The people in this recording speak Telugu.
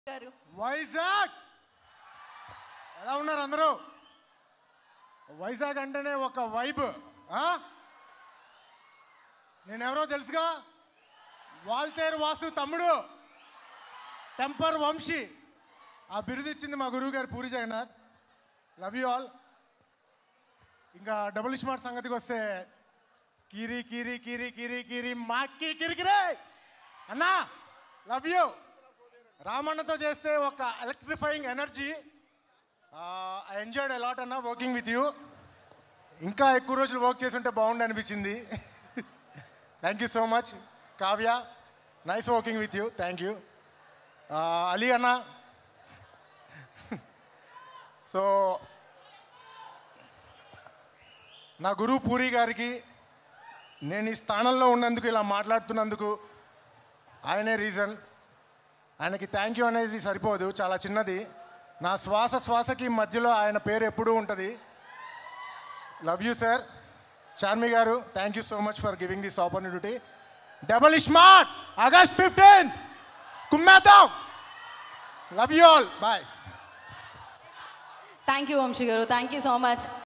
గారు వైజాగ్ ఎలా ఉన్నారు అందరూ వైజాగ్ అంటేనే ఒక వైబ్ నేనెవరో తెలుసుగా వాల్తేరు వాసు తమ్ముడు టెంపర్ వంశీ ఆ బిరుదు ఇచ్చింది మా గురువు గారు Puri Jagannath love you all ఇంకా డబుల్ స్మార్ట్ సంగతికి వస్తే కీరి కీరి కీరి కీరి కీరి మాకి కిరికిరే అన్నా లవ్ యూ రామన్నతో చేస్తే ఒక electrifying energy I enjoyed a lot అన్న వర్కింగ్ విత్ యూ ఇంకా ఎక్కువ రోజులు వర్క్ చేసి ఉంటే బాగుండు అనిపించింది thank you so much Kavya nice working with you thank you Ali అన్న సో నా గురువు పూరి గారికి నేను ఈ స్థానంలో ఉన్నందుకు ఇలా మాట్లాడుతున్నందుకు ఆయనే రీజన్ ఆయనకి థ్యాంక్ యూ అనేది సరిపోదు చాలా చిన్నది నా శ్వాస శ్వాసకి మధ్యలో ఆయన పేరు ఎప్పుడూ ఉంటుంది లవ్ యూ సార్ చార్మి గారు thank you so much for giving this opportunity double smart August fifteenth కుమ్మేద్దాం love you all bye thank you Vamsi గారు థ్యాంక్ యూ సో మచ్